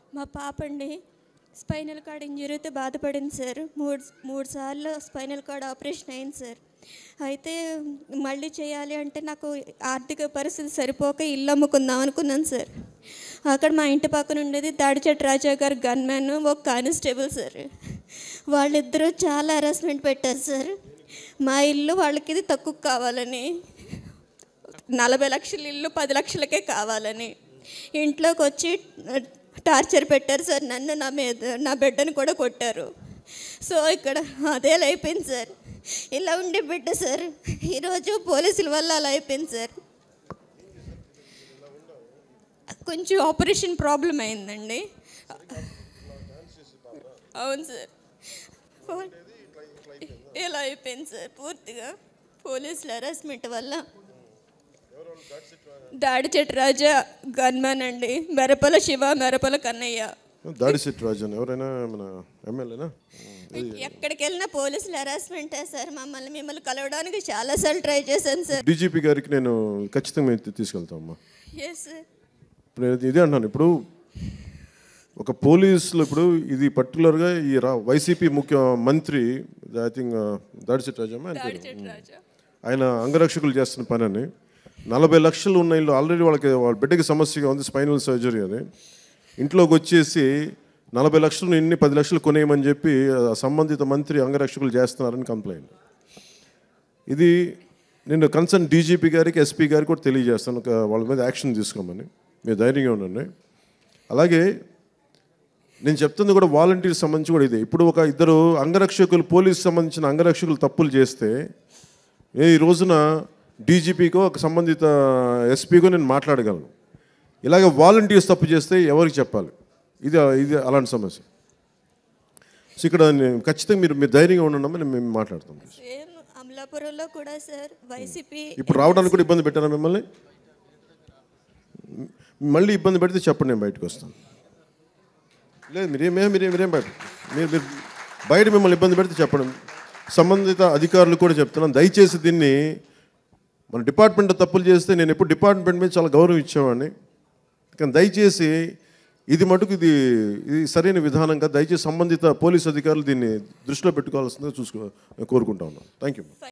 మా పాప అండి స్పైనల్ కార్డ్ ఇంజరీతో బాధపడింది సార్ మూడు మూడు సార్లు స్పైనల్ కార్డ్ ఆపరేషన్ అయింది సార్ అయితే మళ్ళీ చేయాలి అంటే నాకు ఆర్థిక పరిస్థితి సరిపోక ఇల్లు అమ్ముకుందాం అనుకున్నాను సార్ అక్కడ మా ఇంటి పక్కన ఉండేది దాడిచెట్టు రాజా గారు గన్మ్యాన్ ఒక కానిస్టేబుల్ సార్ వాళ్ళిద్దరూ చాలా హెరాస్మెంట్ పెట్టారు సార్ మా ఇల్లు వాళ్ళకి ఇది తక్కువ కావాలని నలభై లక్షల ఇల్లు పది లక్షలకే కావాలని ఇంట్లోకి వచ్చి టార్చర్ పెట్టారు సార్ నన్ను నా మీద నా బిడ్డను కూడా కొట్టారు సో ఇక్కడ అదే అలా అయిపోయింది సార్ ఇలా ఉండే బిడ్డ సార్ ఈరోజు పోలీసుల వల్ల అలా అయిపోయింది సార్ కొంచెం ఆపరేషన్ ప్రాబ్లం అయిందండి అవును సార్ ఇలా అయిపోయింది సార్ పూర్తిగా పోలీసుల హెరాస్మెంట్ వల్ల దాడి చెట్టు రాజా గన్మన్ అండి మెరపల శివ మెరపల కన్నయ్య దాడిశెట్టి రాజన్ ఎవరైనా మన ఎమ్మెల్యేనా ఎక్కడికి వెళ్ళినా పోలీసులు హెరాస్మెంటే సార్ మమ్మల్ని మిమ్మల్ని కలవడానికి చాలాసార్లు ట్రై చేశాను సార్ డీజీపీ గారికి నేను ఖచ్చితంగా మేము తీసుకెళ్తామమ్మా ఎస్ సార్ ఇప్పుడు నేను ఇదే అంటున్నాను ఇప్పుడు ఒక పోలీసులు ఇప్పుడు ఇది పర్టికులర్గా ఈ రా వైసీపీ ముఖ్య మంత్రి ఐ థింక్ దాడిశెట్టి రాజమ్మ ఆయన దాడి పేరు. చెట్టు రాజా ఆయన అంగరక్షకులు చేస్తున్న పని అని నలభై లక్షలు ఉన్న ఇల్లు ఆల్రెడీ వాళ్ళకి వాళ్ళ బిడ్డకి సమస్యగా ఉంది స్పైనల్ సర్జరీ అని ఇంట్లోకి వచ్చేసి నలభై లక్షలు ఇన్ని పది లక్షలు కొనేయమని చెప్పి ఆ సంబంధిత మంత్రి అంగరక్షకులు చేస్తున్నారని కంప్లైంట్ ఇది నేను కన్సర్న్ డీజీపీ గారికి ఎస్పీ గారికి కూడా తెలియజేస్తాను ఒక వాళ్ళ మీద యాక్షన్ తీసుకోమని మీరు ధైర్యంగా ఉండండి అలాగే నేను చెప్తుంది కూడా వాలంటీర్ సంబంధించి కూడా ఇదే ఇప్పుడు ఒక ఇద్దరు అంగరక్షకులు పోలీస్ సంబంధించిన అంగరక్షకులు తప్పులు చేస్తే ఏ ఈ రోజున డీజీపీకో ఒక సంబంధిత ఎస్పీకో నేను మాట్లాడగలను ఇలాగ వాలంటీర్స్ తప్పు చేస్తే ఎవరికి చెప్పాలి ఇది ఇది అలాంటి సమస్య సో ఇక్కడ నేను ఖచ్చితంగా మీరు మీరు ధైర్యంగా ఉండడం మేము మాట్లాడతాం సేమ్ అమలాపురంలో కూడా సార్ వైసీపీ ఇప్పుడు రావడానికి కూడా ఇబ్బంది పెట్టారా మిమ్మల్ని మళ్ళీ ఇబ్బంది పెడితే చెప్పండి నేను బయటకు వస్తాను లేదు మీరేమే మీరేం మీరేం బయట మీరు మీరు బయట మిమ్మల్ని ఇబ్బంది పెడితే చెప్పండి సంబంధిత అధికారులు కూడా చెప్తున్నాను దయచేసి దీన్ని మన డిపార్ట్మెంట్ తప్పులు చేస్తే నేను ఎప్పుడు డిపార్ట్మెంట్ మీద చాలా గౌరవం ఇచ్చేవాడిని కానీ దయచేసి ఇది మటుకు ఇది ఇది సరైన విధానంగా దయచేసి సంబంధిత పోలీస్ అధికారులు దీన్ని దృష్టిలో పెట్టుకోవాల్సిందిగా చూసుకో కోరుకుంటా ఉన్నాను థ్యాంక్ యూ